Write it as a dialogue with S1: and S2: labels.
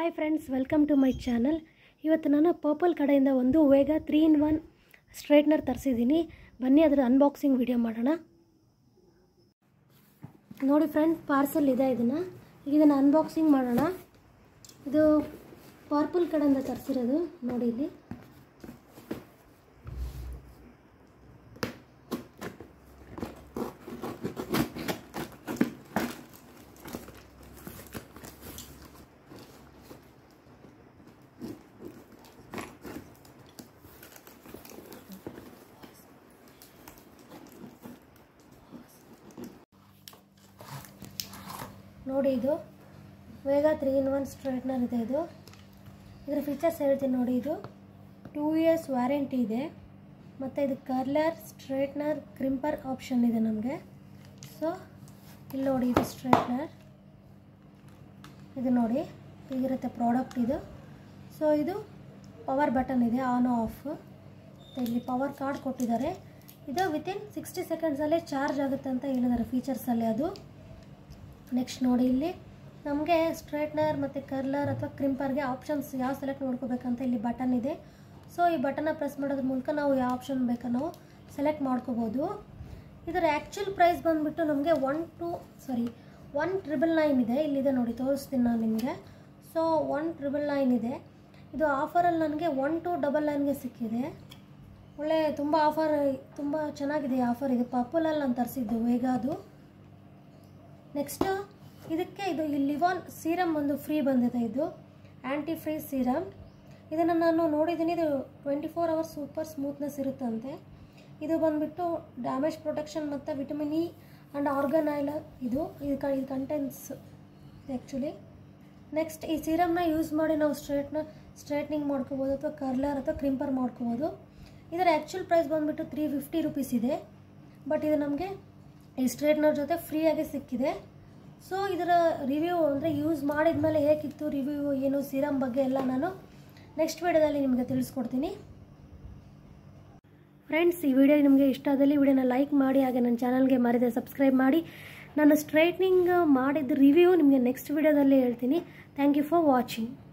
S1: hi friends welcome to my channel ಇವತ್ತು ನಾನು Purplle ಕಡೆಯಿಂದ ಒಂದು Vega three in one straightener ತರಿಸಿದ್ದೀನಿ ಬನ್ನಿ ಅದರ ಅನ್ಬಾಕ್ಸಿಂಗ್ ವಿಡಿಯೋ ಮಾಡೋಣ ನೋಡಿ ಫ್ರೆಂಡ್ ಪಾರ್ಸಲ್ ಇದೆ ಇದನ್ನು ಈಗ ಇದನ್ನು ಅನ್ಬಾಕ್ಸಿಂಗ್ ಮಾಡೋಣ ಇದು ಪರ್ಪಲ್ ಕಡೆಯಿಂದ ತರಿಸಿರೋದು ನೋಡಿ ಇಲ್ಲಿ ನೋಡಿ ಇದು ವೇಗ ತ್ರೀ ಇನ್ ಒನ್ ಸ್ಟ್ರೈಟ್ನರ್ ಇದೆ ಇದು ಇದರ ಫೀಚರ್ಸ್ ಹೇಳ್ತೀನಿ ನೋಡಿ ಇದು ಟೂ ಇಯರ್ಸ್ ವ್ಯಾರಂಟಿ ಇದೆ ಮತ್ತು ಇದು ಕರ್ಲರ್ ಸ್ಟ್ರೈಟ್ನರ್ ಕ್ರಿಂಪರ್ ಆಪ್ಷನ್ ಇದೆ ನಮಗೆ ಸೊ ಇಲ್ಲಿ ನೋಡಿ ಇದು ಸ್ಟ್ರೈಟ್ನರ್ ಇದು ನೋಡಿ ಹೀಗಿರುತ್ತೆ ಪ್ರಾಡಕ್ಟ್ ಇದು ಸೊ ಇದು ಪವರ್ ಬಟನ್ ಇದೆ ಆನ್ ಆಫ್ ಇಲ್ಲಿ ಪವರ್ ಕಾರ್ಡ್ ಕೊಟ್ಟಿದ್ದಾರೆ ಇದು ವಿತಿನ್ ಸಿಕ್ಸ್ಟಿ ಸೆಕೆಂಡ್ಸಲ್ಲೇ ಚಾರ್ಜ್ ಆಗುತ್ತೆ ಅಂತ ಹೇಳಿದ್ದಾರೆ ಫೀಚರ್ಸಲ್ಲಿ ಅದು ನೆಕ್ಸ್ಟ್ ನೋಡಿ ಇಲ್ಲಿ ನಮಗೆ ಸ್ಟ್ರೈಟ್ನರ್ ಮತ್ತು ಕರ್ಲರ್ ಅಥವಾ ಕ್ರಿಂಪರ್ಗೆ ಆಪ್ಷನ್ಸ್ ಯಾವ ಸೆಲೆಕ್ಟ್ ಮಾಡ್ಕೋಬೇಕಂತ ಇಲ್ಲಿ ಬಟನ್ ಇದೆ ಸೊ ಈ ಬಟನ್ನ ಪ್ರೆಸ್ ಮಾಡೋದ್ರ ಮೂಲಕ ನಾವು ಯಾವ ಆಪ್ಷನ್ ಬೇಕೋ ನಾವು ಸೆಲೆಕ್ಟ್ ಮಾಡ್ಕೋಬೋದು ಇದರ ಆ್ಯಕ್ಚುಲ್ ಪ್ರೈಸ್ ಬಂದುಬಿಟ್ಟು ನಮಗೆ one two sorry one triple nine ಇದೆ ಇಲ್ಲಿದೆ ನೋಡಿ ತೋರಿಸ್ತೀನಿ ನಾನು ನಿಮಗೆ ಸೊ ಒನ್ ಟ್ರಿಬಲ್ ನೈನ್ ಇದೆ ಇದು ಆಫರಲ್ಲಿ ನನಗೆ ಒನ್ ಟು ಡಬಲ್ ನೈನ್ಗೆ ಸಿಕ್ಕಿದೆ ಒಳ್ಳೆ ತುಂಬ ಆಫರ್ ತುಂಬ ಚೆನ್ನಾಗಿದೆ ಆಫರ್ ಇದು ಪರ್ಪಲಲ್ಲಿ ನಾನು ತರಿಸಿದ್ದು ವೇಗ ಅದು ನೆಕ್ಸ್ಟು ಇದಕ್ಕೆ ಇದು ಈ ಲಿವಾನ್ ಸೀರಮ್ ಒಂದು ಫ್ರೀ ಬಂದಿದೆ ಇದು ಆ್ಯಂಟಿ ಫ್ರೀ ಸೀರಮ್ ಇದನ್ನು ನಾನು ನೋಡಿದ್ದೀನಿ ಇದು twenty four hours super smoothness ಇರುತ್ತಂತೆ ಇದು ಬಂದುಬಿಟ್ಟು ಡ್ಯಾಮೇಜ್ ಪ್ರೊಟೆಕ್ಷನ್ ಮತ್ತು vitamin E and argan oil ಇದು ಇದು ಕ ಇದು ಕಂಟೆಂಟ್ಸ್ ಇದು ಆ್ಯಕ್ಚುಲಿ ನೆಕ್ಸ್ಟ್ ಈ ಸೀರಮ್ನ ಯೂಸ್ ಮಾಡಿ ನಾವು ಸ್ಟ್ರೈಟ್ನ ಸ್ಟ್ರೈಟ್ನಿಂಗ್ ಮಾಡ್ಕೋಬೋದು ಅಥವಾ ಕರ್ಲರ್ ಅಥವಾ ಕ್ರಿಂಪರ್ ಮಾಡ್ಕೋಬೋದು ಇದರ ಆ್ಯಕ್ಚುಲ್ ಪ್ರೈಸ್ ಬಂದುಬಿಟ್ಟು ತ್ರೀ ಫಿಫ್ಟಿ ರುಪೀಸ್ ಇದೆ ಬಟ್ ಇದು ನಮಗೆ ಈ ಸ್ಟ್ರೈಟ್ನರ್ ಜೊತೆ ಫ್ರೀಯಾಗಿ ಸಿಕ್ಕಿದೆ ಸೊ ಇದರ ರಿವ್ಯೂ ಅಂದರೆ ಯೂಸ್ ಮಾಡಿದ ಮೇಲೆ ಹೇಗಿತ್ತು ರಿವ್ಯೂ ಏನು ಸೀರಮ್ ಬಗ್ಗೆ ಎಲ್ಲ ನಾನು ನೆಕ್ಸ್ಟ್ ವಿಡಿಯೋದಲ್ಲಿ ನಿಮಗೆ ತಿಳಿಸ್ಕೊಡ್ತೀನಿ ಫ್ರೆಂಡ್ಸ್ ಈ ವಿಡಿಯೋ ನಿಮಗೆ ಇಷ್ಟ ಆದಲ್ಲಿ ವಿಡಿಯೋನ ಲೈಕ್ ಮಾಡಿ ಹಾಗೆ ನನ್ನ ಚಾನಲ್ಗೆ ಮರಿದೆ ಸಬ್ಸ್ಕ್ರೈಬ್ ಮಾಡಿ ನಾನು ಸ್ಟ್ರೈಟ್ನಿಂಗ್ ಮಾಡಿದ ರಿವ್ಯೂ ನಿಮಗೆ ನೆಕ್ಸ್ಟ್ ವಿಡಿಯೋದಲ್ಲಿ ಹೇಳ್ತೀನಿ ಥ್ಯಾಂಕ್ ಯು ಫಾರ್ ವಾಚಿಂಗ್